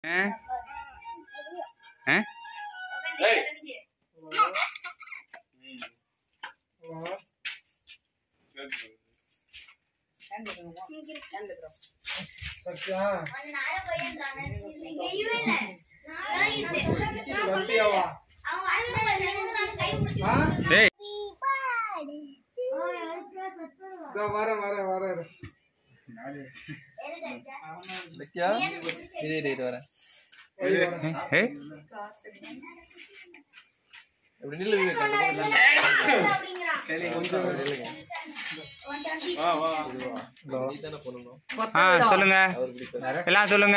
ஆ ஆ சத்யா அவன் சத்யாவா ஆ டேய் இதோ வரேன் வரேன் வரேன் வைக்கியா இரு இரு இரு வரேன் போய் வரேன் ஏய் இப்படி நில்லு நில்லு கண்ட கொஞ்சம் நில்லுங்க நீ தானே பண்ணணும் ஆ சொல்லுங்க அவர் பிடிப்பாரு எல்லாம் சொல்லுங்க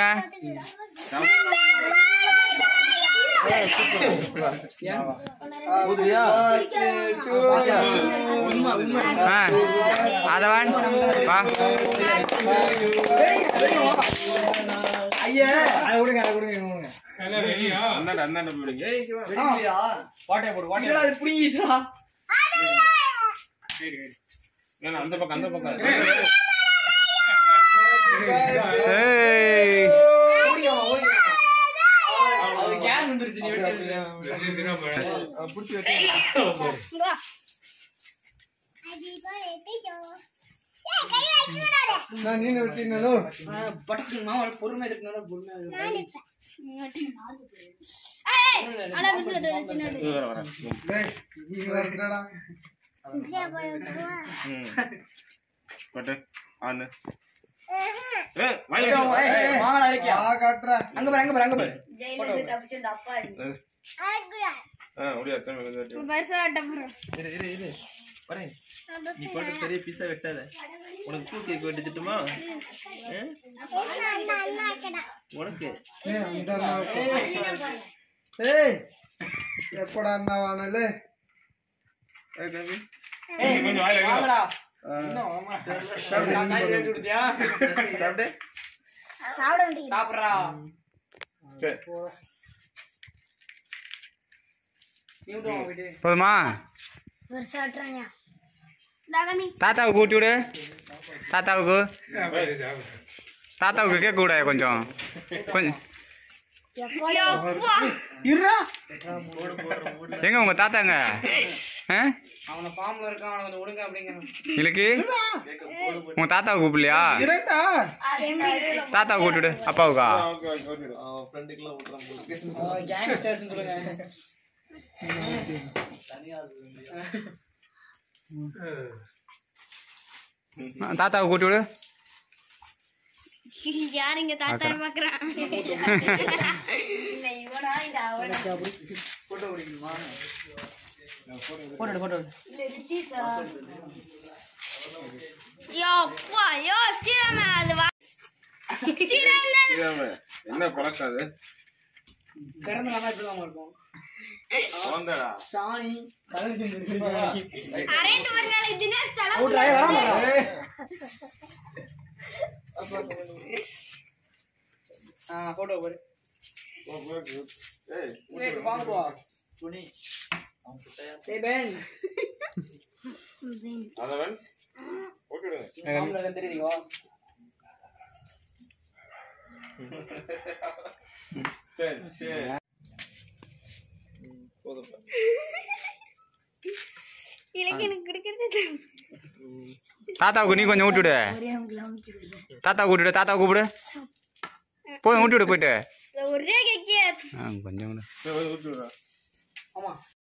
ஊதுவியா ஆ அதவான் வா ஐயா அதை விடுங்க அதை விடுங்க இங்க விடுங்க அந்தாண்ட அந்தாண்ட போயிடுங்க ஏய், இங்க வா. வாட்டையை போடு வாட்டையை அது புடிங்கிச்சா சரி, சரி. இல்ல, அந்த பக்கம் அந்த பக்கம் ஏய் அது கேஸ் வந்துருச்சு நீ வெட்டி பிடிச்சி வச்சு நான் நீ வெட்டினோ பட்டக்கு மாமா பொறுமை இருக்கணும் பொறுமை இது வர வர டேய் நீ வரடா ம். பட்டு ஆனு ஏய் வாயில வாங்கடா இருக்கியா ஆ காட்றா அங்க பாரு அங்க பாரு அங்க பாரு ஆ முடியாது திரும்ப வந்து வெட்டு. இரு இரு இரு வரேன் நீ போட்டு பெரிய பீஸா வெட்டாத உனக்கு பூ கேக் வெட்டி திட்டுமா ஆ? உனக்கு ஏய் அந்த அண்ணா ஏய் எப்படா அண்ணா வானலே ஏய், தம்பி. ஏய் கொஞ்சம் வாயில வைங்க. வாங்கடா ஆ. இன்னும் மாமா காய் வெட்டி கொடுத்தியா சாப்பிடு சாப்பிடுறா சரி நீ விட்டு வாங்க வீட்டு போதுமா தாத்தாவுக்கு ஊட்டி விடு தாத்தாவுக்கு தாத்தாவுக்கு கேட்க கூட கொஞ்சம் கொஞ்சம் எங்க உங்க தாத்தாங்க ஆ அவன பாம்புல இருக்கான் அவன கொஞ்சம் விடுங்க அப்படிங்கிறான் இலக்கு உங்க தாத்தாவை கூப்பிடலையா இரண்டா தாத்தாவை கூட்டி விடு அப்பாவுக்கா ஓகே ஓகே ஓகே அவன் ஃப்ரெண்டுக்கெல்லாம் விட்றான் போல கேங்ஸ்டர்ஸ் சொல்லுங்க தாத்தாவை கூட்டி விடு யார் இங்க தாத்தா பாக்குறான் இல்ல இவனா இது அவனா போட்டோ பிடிக்கணுமா போட்டோ போட்டோ இல்ல ரித்தீஷா யோ அப்பா யோ ஸ்ரீராம அது வா ஸ்ரீராம் தான் இதாம, என்ன பழக்கம் அது பிறந்த நாளா இப்படிதான் இருக்கும் குழந்தைடா சாணி கலந்து அரேந்து பண்ணாலும் தினேஷ் தலை விட்றாயே வராம ஆ போட்டோ பாரு ஏய் ஏய் வாங்குவா துணி ஏய் பென் அதவன் போட்டுடுங்க மாமல தெரியுதோ சரி சரி போதும் எனக்கு எனக்கு கிடைக்கிறது தாத்தாவுக்கு நீ கொஞ்சம் ஊட்டி விடு தாத்தா கூட்டி விடு தாத்தா கூப்பிடு போய் ஊட்டி விடு போயிட்டு ஒரே கேக்கிய ஆ கொஞ்சம் கூட சரி ஊற்றி விடுறேன் ஆமா